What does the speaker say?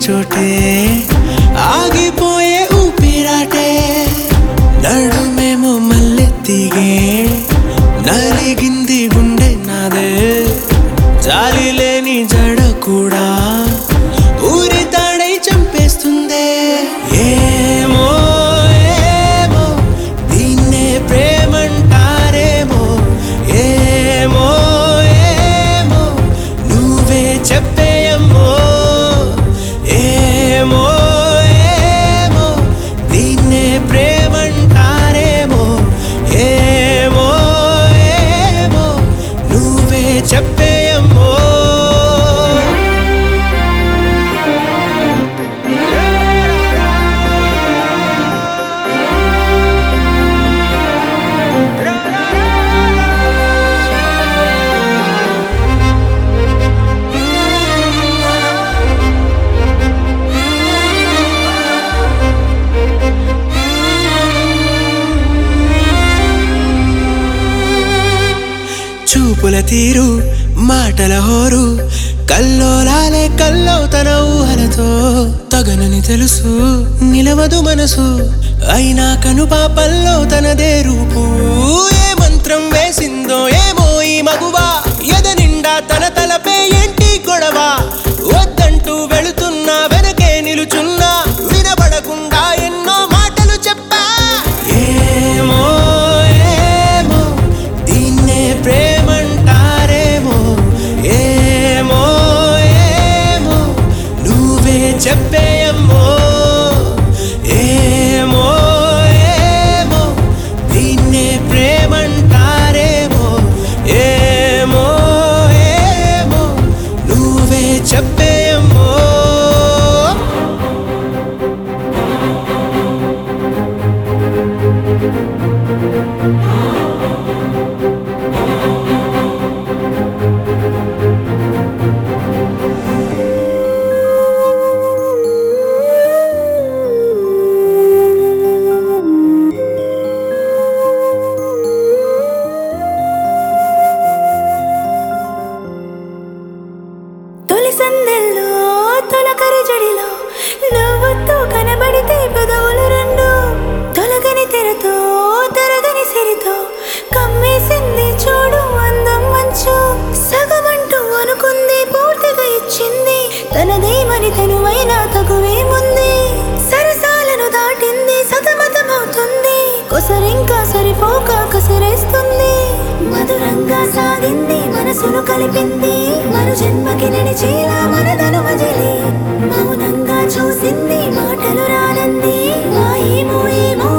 చోటే ఆగిపోయే ఊపిరాటే నడుమేమో మల్లెత్తిగే నలిగింది గుండె నాదే జాలి లేని జడ కూడా ఊరి తాడై చంపేస్తుందే ఏమో ఏమో దీన్నే ప్రేమంటారేమో ఏమో ఏమో నువ్వే చెప్పేయమ్మో ఏమో ఏమో దీన్నే ప్రేమంటారేమో ఏమో ఏమో నువ్వే చెప్పేయమ్మో చూపుల తీరు మాటల హోరు కల్లోలాలే కల్లో తన ఊహలతో తగనని తెలుసు నిలవదు మనసు అయినా కను పాపల్లో తనదే రూపు ఏ మంత్రం వేసిందో ఏమో ఈ మగువా ఎద నిండా తన తలపే ఏంటి గొడవ వద్దంటూ వెళుతున్నా వెనకే నిలుచున్నా వినబడకుండా ఎన్నో మాటలు చెప్పా ఏమో ఏమో దీన్నే ప్రేమంటారేమో ఏమో ఏమో నువ్వే చెప్పేయమ్మో ఏమో ఏమో దీన్నే ప్రేమంటారేమో ఏమో ఏమో నువ్వే చెప్పేయమ్మో తొలి సందెల్లో తొలకరి జడిలో నవ్వుతూ కనబడితే పెదవులు రెండు తొలగని తెరతో తరగని సిరితో కమ్మేసింది చూడు అందం మంచు సగమంటూ అనుకుంది పూర్తిగా ఇచ్చింది తనదేమని తనువైనా తగువేముంది సరసాలను దాటింది సతమతమవుతుంది కొసరింకా సరిపోక కసరేస్తుంది మధురంగా సాగింది మనసును కలిపింది మరు జన్మకి నడిచేలా మనదను వదిలి మౌనంగా చూసింది మాటలు రానంది ఆ ఏమో ఏమో